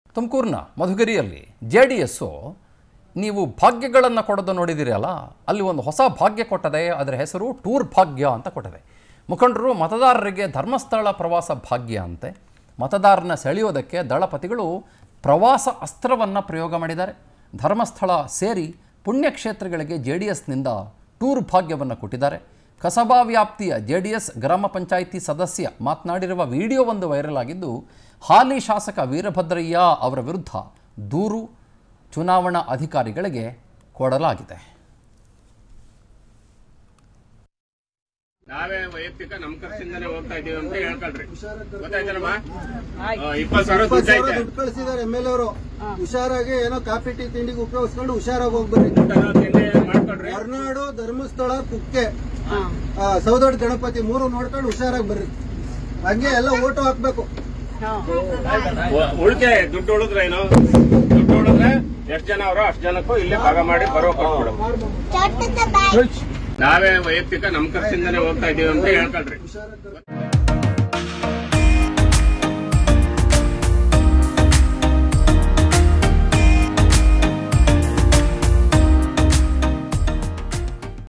ತುಮಕೂರಿನ ಮಧುಗಿರಿಯಲ್ಲಿ J D S ನೀವು ಭಾಗ್ಯಗಳನ್ನು ಕೊಡೋದು ನೋಡಿದಿರಲ್ಲ ಅಲ್ಲಿ ಒಂದು ಹೊಸ ಭಾಗ್ಯ ಕೊಟ್ಟದೆ ಅದರ ಹೆಸರು ಟೂರ್ ಭಾಗ್ಯ ಅಂತ ಕೊಟ್ಟಿದೆ ಮುಖಂಡರು ಮತದಾರರಿಗೆ ಧರ್ಮಸ್ಥಳ ಪ್ರವಾಸ ಭಾಗ್ಯ ಅಂತೆ ಮತದಾರನ ಸೆಳೆಯೋದಕ್ಕೆ ದಳಪತಿಗಳು ಪ್ರವಾಸ ಅಸ್ತ್ರವನ್ನು ಪ್ರಯೋಗ ಮಾಡಿದ್ದಾರೆ ಧರ್ಮಸ್ಥಳ ಸೇರಿ ಪುಣ್ಯಕ್ಷೇತ್ರಗಳಿಗೆ ಜೆ ಡಿ ಎಸ್ನಿಂದ ಟೂರ್ ಭಾಗ್ಯವನ್ನು ಕೊಟ್ಟಿದ್ದಾರೆ ಕಸಬಾ ವ್ಯಾಪ್ತಿಯ ಜೆ ಡಿ ಎಸ್ ಗ್ರಾಮ ಪಂಚಾಯಿತಿ ಸದಸ್ಯ ಮಾತನಾಡಿರುವ ವಿಡಿಯೋ ಒಂದು ವೈರಲ್ ಆಗಿದ್ದು ಹಾಲಿ ಶಾಸಕ ವೀರಭದ್ರಯ್ಯ ಅವರ ವಿರುದ್ಧ ದೂರು ಚುನಾವಣಾ ಅಧಿಕಾರಿಗಳಿಗೆ ಕೊಡಲಾಗಿದೆ ನಾವೇ ವೈಯಕ್ತಿಕ ನಮ್ ಖರ್ಚಿಂದಾನೆ ಹೋಗ್ತಾ ಇದೀವಿ ಅಂತ ಹೇಳ್ಕೊಳ್ರಿ ಗೊತ್ತಾಯ್ತಲ್ಲಮ್ಮ ಇಪ್ಪತ್ತು ಸಾವಿರ ಇಪ್ಪತ್ತು ದುಡ್ಡು ಸಾವಿರ ಐತೆ ದುಡ್ಡು ಕಳಿಸಿದ್ದಾರೆ ಎಮ್ ಎಲ್ ಅವರು ಹುಷಾರಾಗಿ ಏನೋ ಕಾಫಿ ಟೀ ತಿಂಡಿಗೆ ಉಪಯೋಗಿಸ್ಕೊಂಡು ಹುಷಾರಾಗಿ ಹೋಗ್ಬರ್ರಿ ಊಟ ತಿಂಡಿ ಮಾಡ್ಕೊಳ್ರಿ ಹೊರನಾಡು ಧರ್ಮಸ್ಥಳ ಕುಕ್ಕೆ ಆ, ಸೌದೊಡ್ಡ ಗಣಪತಿ ಮೂರು ನೋಡ್ಕೊಂಡು ಹುಷಾರಾಗಿ ಬರ್ರಿ ಹಂಗೆ ಎಲ್ಲ ಓಟು ಹಾಕ್ಬೇಕು ಉ- ಉಳ್ಕೆ ದುಡ್ಡು ಉಳಿದ್ರೆ ಏನು ದುಡ್ಡು ಉಳಿದ್ರೆ ಎಷ್ಟ್ ಜನ ಅವರೋ ಅಷ್ಟ್ ಜನಕ್ಕೂ ಇಲ್ಲೇ ಭಾಗ ಮಾಡಿ ಬರೋ ಕೊಟ್ಬಿಡು ನಾವೇ ವೈಯಕ್ತಿಕ ನಮ್ ಖರ್ಚಿಂದಾನೆ ಹೋಗ್ತಾ ಇದೀವಿ ಅಂತ ಹೇಳ್ಕೊಳ್ರಿ ಹುಷಾರಾಗಿ